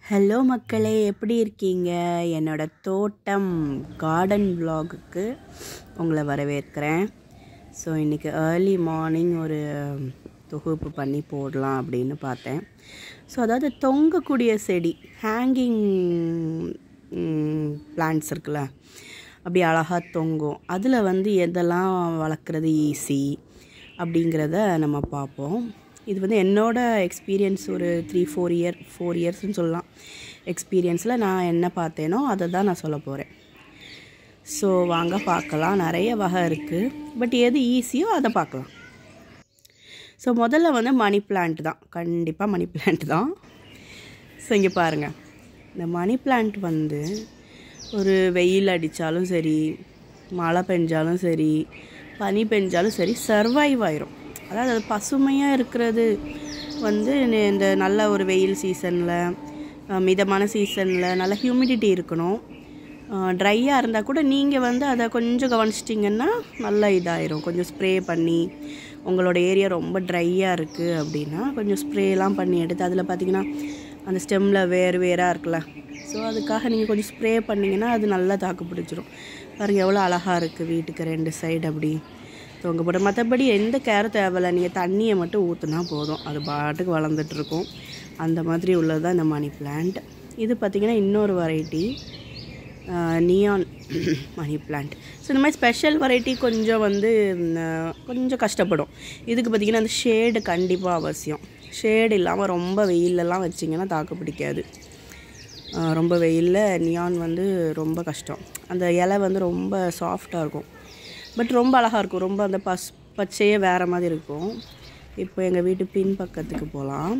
hello மக்களே எப்படி இருக்கீங்க என்னோட தோட்டம் கார்டன் vlogக்கு உங்களை வரவேற்கிறேன் ஸோ இன்றைக்கி ஏர்லி மார்னிங் ஒரு தொகுப்பு பண்ணி போடலாம் அப்படின்னு பார்த்தேன் ஸோ அதாவது தொங்கக்கூடிய செடி ஹேங்கிங் பிளான்ட்ஸ் இருக்குல்ல அப்படி அழகாக தொங்கும் அதில் வந்து எதெல்லாம் வளர்க்குறது ஈஸி அப்படிங்கிறத நம்ம பார்ப்போம் இது வந்து என்னோட எக்ஸ்பீரியன்ஸ் ஒரு த்ரீ ஃபோர் இயர் ஃபோர் இயர்ஸ்னு சொல்லலாம் எக்ஸ்பீரியன்ஸில் நான் என்ன பார்த்தேனோ அதை தான் நான் சொல்ல போகிறேன் ஸோ வாங்க பார்க்கலாம் நிறைய வகை இருக்குது பட் எது ஈஸியோ அதை பார்க்கலாம் ஸோ முதல்ல வந்து மணி பிளான்ட் தான் கண்டிப்பாக மணி பிளான்ட் தான் ஸோ இங்கே பாருங்கள் இந்த மணி பிளான்ட் வந்து ஒரு வெயில் அடித்தாலும் சரி மழை பெஞ்சாலும் சரி பனி பெஞ்சாலும் சரி சர்வைவ் ஆயிரும் அதாவது அது பசுமையாக இருக்கிறது வந்து நி- இந்த நல்ல ஒரு வெயில் சீசனில் மிதமான சீசனில் நல்ல ஹியூமிடிட்டி இருக்கணும் ட்ரையாக இருந்தால் கூட நீங்கள் வந்து அதை கொஞ்சம் கவனிச்சிட்டிங்கன்னா நல்லா இதாயிரும் கொஞ்சம் ஸ்ப்ரே பண்ணி உங்களோட ஏரியா ரொம்ப ட்ரையாக இருக்குது அப்படின்னா கொஞ்சம் ஸ்ப்ரேலாம் பண்ணி எடுத்து அதில் பார்த்தீங்கன்னா அந்த ஸ்டெம்மில் வேறு வேறாக இருக்குல்ல ஸோ அதுக்காக நீங்கள் கொஞ்சம் ஸ்ப்ரே பண்ணிங்கன்னா அது நல்லா தாக்கு பிடிச்சிரும் பாருங்கள் எவ்வளோ அழகாக இருக்குது வீட்டுக்கு ரெண்டு சைடு அப்படி தொங்க போட்டு மற்றபடி எந்த கேரும் தேவையில்ல நீங்கள் தண்ணியை மட்டும் ஊற்றுனா போதும் அது பாட்டுக்கு வளர்ந்துட்டு இருக்கும் அந்த மாதிரி உள்ளது தான் இந்த மணி பிளான்ட் இது பார்த்திங்கன்னா இன்னொரு variety neon money plant so இந்த மாதிரி ஸ்பெஷல் வெரைட்டி கொஞ்சம் வந்து ம், கொஞ்சம் கஷ்டப்படும் இதுக்கு பார்த்திங்கன்னா அந்த ஷேடு கண்டிப்பாக அவசியம் ஷேடு இல்லாமல் ரொம்ப வெயிலெல்லாம் வச்சிங்கன்னா தாக்கு பிடிக்காது ஆ, ரொம்ப வெயிலில் நியான் வந்து ரொம்ப கஷ்டம் அந்த இலை வந்து ரொம்ப சாஃப்டாக இருக்கும் பட் ரொம்ப அழகாக இருக்கும் ரொம்ப அந்த பஸ் பச்சையே வேறு மாதிரி இருக்கும் இப்போ எங்கள் வீட்டு பின் பக்கத்துக்கு போகலாம்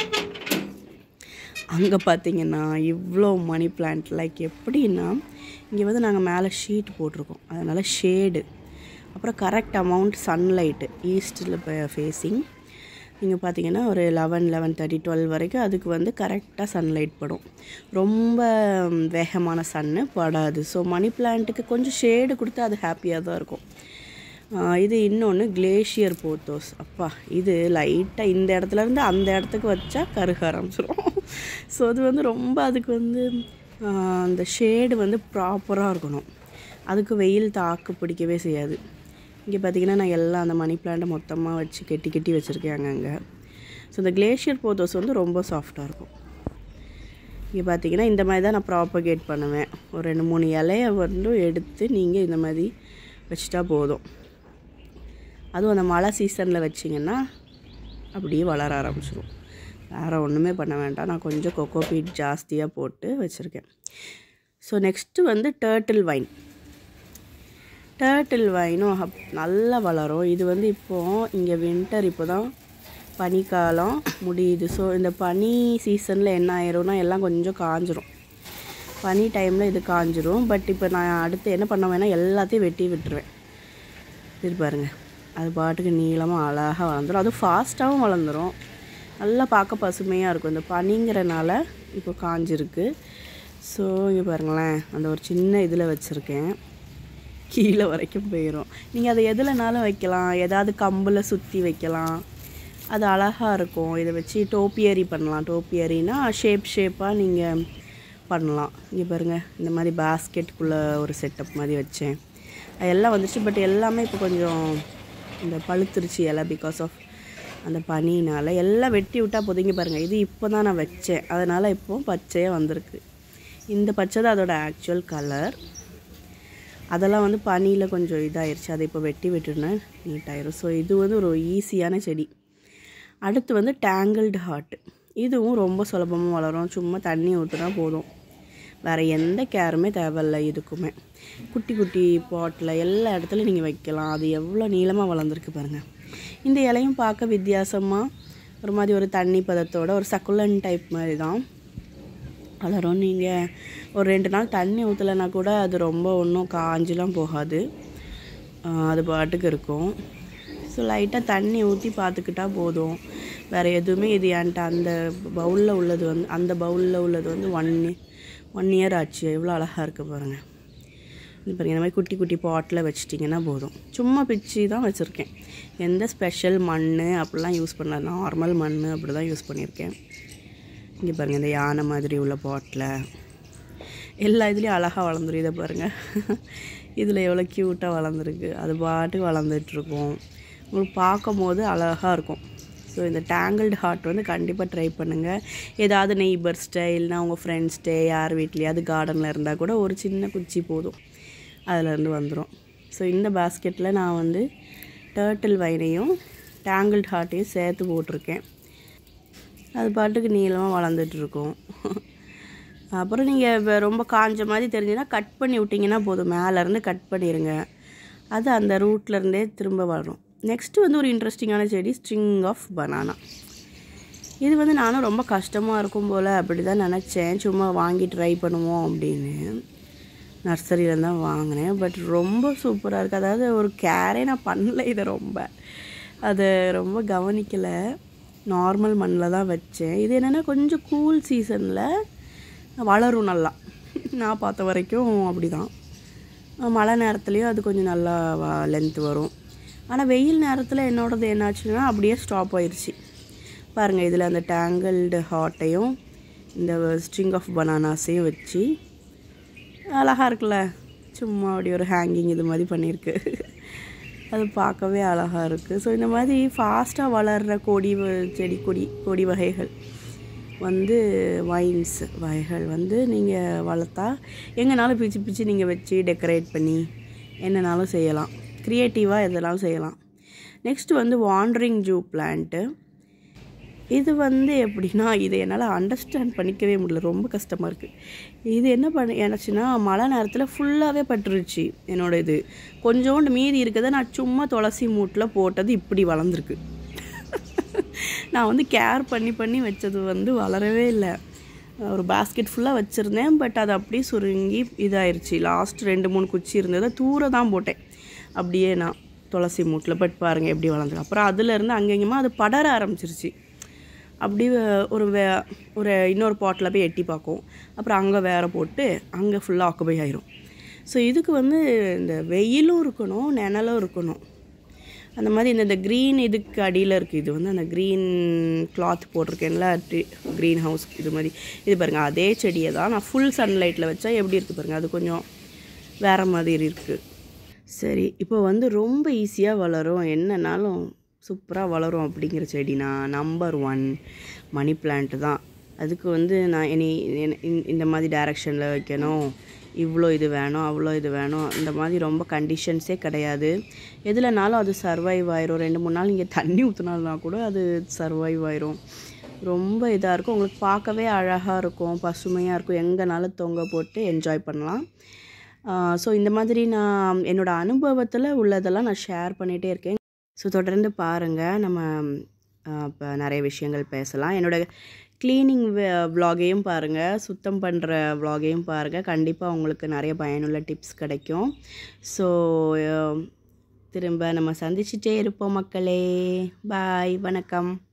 அங்கே பார்த்தீங்கன்னா இவ்வளோ மணி பிளான்ட் லைக் எப்படின்னா இங்கே வந்து நாங்கள் மேலே ஷீட் போட்டிருக்கோம் அதனால் ஷேடு அப்புறம் கரெக்ட் அமௌண்ட் சன்லைட்டு ஈஸ்டில் ஃபேஸிங் நீங்கள் பார்த்தீங்கன்னா ஒரு லெவன் லெவன் தேர்ட்டி டுவெல் வரைக்கும் அதுக்கு வந்து கரெக்டாக சன்லைட் படும் ரொம்ப ம், வேகமான சன்னு படாது ஸோ மணி பிளான்ட்டுக்கு கொஞ்சம் ஷேடு கொடுத்து அது ஹாப்பியாக தான் இருக்கும் ஆஹ் இது இன்னொன்று கிளேஷியர் போத்தோஸ் அப்பா இது லைட்டாக இந்த இடத்துல இருந்து அந்த இடத்துக்கு வச்சா கருக ஆரம்பிச்சிடும் ஸோ அது வந்து ரொம்ப அதுக்கு வந்து ஆஹ் அந்த ஷேடு வந்து ப்ராப்பராக இருக்கணும் அதுக்கு வெயில் தாக்கு பிடிக்கவே செய்யாது இங்கே பார்த்தீங்கன்னா நான் எல்லாம் அந்த மணி பிளான்ட்டை மொத்தமாக வச்சு கெட்டி கெட்டி வச்சுருக்கேன் அங்கங்கே ஸோ இந்த கிளேஷியர் போத்தோஸ் வந்து ரொம்ப சாஃப்டாக இருக்கும் இங்கே பார்த்தீங்கன்னா இந்த மாதிரி தான் நான் ப்ராப்பகேட் பண்ணுவேன் ஒரு ரெண்டு மூணு இலைய வந்து எடுத்து நீங்கள் இந்த மாதிரி வச்சுட்டா போதும் அதுவும் அந்த மழை சீசனில் வச்சிங்கன்னா அப்படியே வளர ஆரம்பிச்சிடும் வேறு ஒன்றுமே பண்ண வேண்டாம் நான் கொஞ்சம் கொக்கோ பீட் ஜாஸ்தியாக போட்டு வச்சுருக்கேன் ஸோ நெக்ஸ்ட்டு வந்து டேர்ட்டில் வைன் டேர்ட்டில் வைனும் அப் நல்லா வளரும் இது வந்து இப்போது இங்கே வின்டர் இப்போ தான் பனிக்காலம் முடியுது ஸோ இந்த பனி சீசனில் என்ன ஆயிரும்னா எல்லாம் கொஞ்சம் காஞ்சிரும் பனி டைமில் இது காஞ்சிரும் பட் இப்போ நான் அடுத்து என்ன பண்ணுவேன்னா எல்லாத்தையும் வெட்டி விட்டுருவேன் இது பாருங்க அது பாட்டுக்கு நீளமாக அழகாக வளர்ந்துடும் அதுவும் ஃபாஸ்ட்டாகவும் வளர்ந்துடும் நல்லா பார்க்க பசுமையாக இருக்கும் இந்த பனிங்கிறனால இப்போ காஞ்சிருக்கு ஸோ இங்கே பாருங்களேன் அந்த ஒரு சின்ன இதில் வச்சுருக்கேன் கீழே வரைக்கும் போயிடும் நீங்கள் அதை எதுலனாலும் வைக்கலாம் ஏதாவது கம்பில் சுற்றி வைக்கலாம் அது அழகாக இருக்கும் இதை வச்சு டோப்பியரி பண்ணலாம் டோப்பியரினா ஷேப் ஷேப்பாக நீங்கள் பண்ணலாம் இங்கே பாருங்கள் இந்த மாதிரி பேஸ்கெட்டுக்குள்ளே ஒரு செட்டப் மாதிரி வச்சேன் அது எல்லாம் வந்துச்சு பட் எல்லாமே இப்போ கொஞ்சம் இந்த பழுத்துருச்சு இலை பிகாஸ் ஆஃப் அந்த பனினால் எல்லாம் வெட்டி விட்டால் பொதுங்கி பாருங்கள் இது இப்போ தான் நான் வச்சேன் அதனால் இப்போ பச்சையாக வந்திருக்கு இந்த பச்சை தான் அதோட ஆக்சுவல் கலர் அதெல்லாம் வந்து பனியில் கொஞ்சம் இதாயிருச்சு அதை இப்போ வெட்டி விட்டுனா நீட்டாயிரும் ஸோ இது வந்து ஒரு ஈஸியான செடி அடுத்து வந்து டேங்கிள்டு ஹார்ட் இதுவும் ரொம்ப சுலபமாக வளரும் சும்மா தண்ணி ஊற்றுனா போதும் வேறு எந்த கேருமே தேவையில்ல இதுக்குமே குட்டி குட்டி பாட்டில் எல்லா இடத்துலையும் நீங்கள் வைக்கலாம் அது எவ்வளோ நீளமாக வளர்ந்துருக்கு பாருங்கள் இந்த இலையும் பார்க்க வித்தியாசமாக ஒரு மாதிரி ஒரு தண்ணி பதத்தோட ஒரு சக்குலன் டைப் மாதிரி தான் வளரும் நீங்கள் ஒரு ரெண்டு நாள் தண்ணி ஊற்றலைன்னா கூட அது ரொம்ப ஒன்றும் காஞ்சிலாம் போகாது ஆஹ் அது பாட்டுக்கு இருக்கும் ஸோ லைட்டாக தண்ணி ஊற்றி பார்த்துக்கிட்டா போதும் வேறு எதுவுமே இது என்கிட்ட அந்த பவுலில் உள்ளது வந்து அந்த பவுலில் உள்ளது வந்து ஒன் ஒன் இயர் ஆச்சு எவ்வளோ அழகாக இருக்குது பாருங்கள் இது பாருங்க இந்த மாதிரி குட்டி குட்டி பாட்டில் வச்சிட்டிங்கன்னா போதும் சும்மா பிச்சு தான் வச்சுருக்கேன் எந்த ஸ்பெஷல் மண் அப்படிலாம் யூஸ் பண்ணல நார்மல் மண் அப்படி தான் யூஸ் பண்ணியிருக்கேன் இங்கே பாருங்கள் இந்த யானை மாதிரி உள்ள பாட்டில் எல்லா இதுலேயும் அழகாக வளர்ந்துரும் இதை பாருங்கள் இதில் எவ்வளோ க்யூட்டாக வளர்ந்துருக்கு அது பாட்டுக்கு வளர்ந்துட்டுருக்கும் உங்களுக்கு பார்க்கும் போது அழகாக இருக்கும் ஸோ இந்த டேங்கிள்டு ஹார்ட் வந்து கண்டிப்பாக ட்ரை பண்ணுங்கள் ஏதாவது நெய்பர் ஸ்டைல்னா உங்கள் ஃப்ரெண்ட்ஸ்டே யார் வீட்லேயாவது கார்டனில் இருந்தால் கூட ஒரு சின்ன குச்சி போதும் அதிலேருந்து வந்துடும் ஸோ இந்த பாஸ்கெட்டில் நான் வந்து டேர்ட்டில் வைனையும் டேங்கிள்டு ஹார்ட்டையும் சேர்த்து போட்டிருக்கேன் அது பாட்டுக்கு நீளமாக வளர்ந்துட்டுருக்கும் அப்புறம் நீங்கள் ரொம்ப காஞ்ச மாதிரி தெரிஞ்சுன்னா கட் பண்ணி விட்டிங்கன்னா போதும் மேலேருந்து கட் பண்ணிடுங்க அது அந்த ரூட்லேருந்தே திரும்ப வளரும் நெக்ஸ்ட்டு வந்து ஒரு இன்ட்ரெஸ்டிங்கான செடி ஸ்ட்ரிங் ஆஃப் பனானா இது வந்து நானும் ரொம்ப கஷ்டமாக இருக்கும் போல் அப்படி தான் நினச்சேன் சும்மா வாங்கி ட்ரை பண்ணுவோம் அப்படின்னு நர்சரியில் தான் வாங்கினேன் பட் ரொம்ப சூப்பராக இருக்குது அதாவது ஒரு கேரே நான் பண்ணல இதை ரொம்ப அதை ரொம்ப கவனிக்கலை நார்மல் மண்ணில் தான் வச்சேன் இது என்னென்னா கொஞ்சம் கூல் சீசனில் வளரும் நல்லா நான் பார்த்த வரைக்கும் அப்படி தான் மழை நேரத்துலேயும் அது கொஞ்சம் நல்லா லென்த் வரும் ஆனால் வெயில் நேரத்தில் என்னோடது என்னாச்சுன்னா அப்படியே ஸ்டாப் ஆயிடுச்சு பாருங்கள் இதில் அந்த டேங்கிள்டு ஹாட்டையும் இந்த ஸ்ட்ரிங் ஆஃப் பனானாஸையும் வச்சு அழகாக இருக்குல்ல சும்மா அப்படி ஒரு ஹேங்கிங் இது மாதிரி பண்ணியிருக்கு அது பார்க்கவே அழகாக இருக்குது ஸோ இந்த மாதிரி ஃபாஸ்ட்டாக வளர்கிற கொடி வ- செடி கொடி கொடி வகைகள் வந்து வைன்ஸ் வகைகள் வந்து நீங்கள் வளர்த்தா எங்கேனாலும் பிச்சு பிச்சு நீங்கள் வச்சு டெக்கரேட் பண்ணி என்னனாலும் செய்யலாம் க்ரியேட்டிவாக எதெல்லாம் செய்யலாம் நெக்ஸ்ட் வந்து வாண்டரிங் ஜூ பிளான்ட்டு இது வந்து எப்படின்னா இதை என்னால் அண்டர்ஸ்டாண்ட் பண்ணிக்கவே முடியல ரொம்ப கஷ்டமாக இருக்குது இது என்ன பண்ண எனச்சுன்னா மழை நேரத்தில் ஃபுல்லாகவே பட்டுருச்சு என்னோட இது கொஞ்சோண்டு மீதி இருக்கதை நான் சும்மா துளசி மூட்டில் போட்டது இப்படி வளர்ந்துருக்கு நான் வந்து கேர் பண்ணி பண்ணி வச்சது வந்து வளரவே இல்லை ஒரு பாஸ்கெட் ஃபுல்லாக வச்சுருந்தேன் பட் அது அப்படியே சுருங்கி இதாயிருச்சு லாஸ்ட் ரெண்டு மூணு குச்சி இருந்ததை தூர தான் போட்டேன் அப்படியே நான் துளசி மூட்டில் பட் பாருங்கள் எப்படி வளர்ந்துருக்கு அப்புறம் அதுலேருந்து அங்கேயுமா அது படர ஆரம்பிச்சிருச்சு அப்படி வே- ஒரு வே ஒரு இன்னொரு பாட்டில் போய் எட்டி பார்க்கும் அப்புறம் அங்கே வேற போட்டு அங்கே ஃபுல்லாக ஆக்குபை ஆயிரும் ஸோ இதுக்கு வந்து இந்த வெயிலும் இருக்கணும் நிழலும் இருக்கணும் அந்த மாதிரி இந்த இந்த க்ரீன் இதுக்கு அடியில் இருக்குது இது வந்து அந்த க்ரீன் கிளாத் போட்டிருக்கேன்ல க்ரீன் ஹவுஸ் இது மாதிரி இது பாருங்கள் அதே செடியை தான் நான் ஃபுல் சன்லைட்டில் வச்சா எப்படி இருக்குது பாருங்கள் அது கொஞ்சம் வேறு மாதிரி இருக்குது சரி இப்போ வந்து ரொம்ப ஈஸியாக வளரும் என்னன்னாலும் சூப்பராக வளரும் அப்படிங்கிற செடினா நம்பர் ஒன் மணி பிளான்ட் தான் அதுக்கு வந்து நான் இனி என்ன- இந்த- இந்த மாதிரி டைரக்ஷனில் வைக்கணும் இவ்வளோ இது வேணும் அவ்வளோ இது வேணும் இந்த மாதிரி ரொம்ப கண்டிஷன்ஸே கிடையாது எதுலனாலும் அது சர்வைவ் ஆயிரும் ரெண்டு மூணு நாள் நீங்கள் தண்ணி ஊற்றினால்னா கூட அது சர்வைவ் ஆயிரும் ரொம்ப இதாக இருக்கும் உங்களுக்கு பார்க்கவே அழகாக இருக்கும் பசுமையாக இருக்கும் எங்கேனாலும் தொங்க போட்டு என்ஜாய் பண்ணலாம் ஸோ இந்த மாதிரி நான் என்னோடய அனுபவத்தில் உள்ளதெல்லாம் நான் ஷேர் பண்ணிகிட்டே இருக்கேன் ஸோ தொடர்ந்து பாருங்கள் நம்ம இப்போ நிறைய விஷயங்கள் பேசலாம் என்னோட க்ளீனிங் vlog-ஐயும் பாருங்கள் சுத்தம் பண்ணுற vlog-ஐயும் பாருங்கள் கண்டிப்பாக உங்களுக்கு நிறைய பயனுள்ள டிப்ஸ் கிடைக்கும் ஸோ திரும்ப நம்ம சந்திச்சிட்டே இருப்போம் மக்களே பாய் வணக்கம்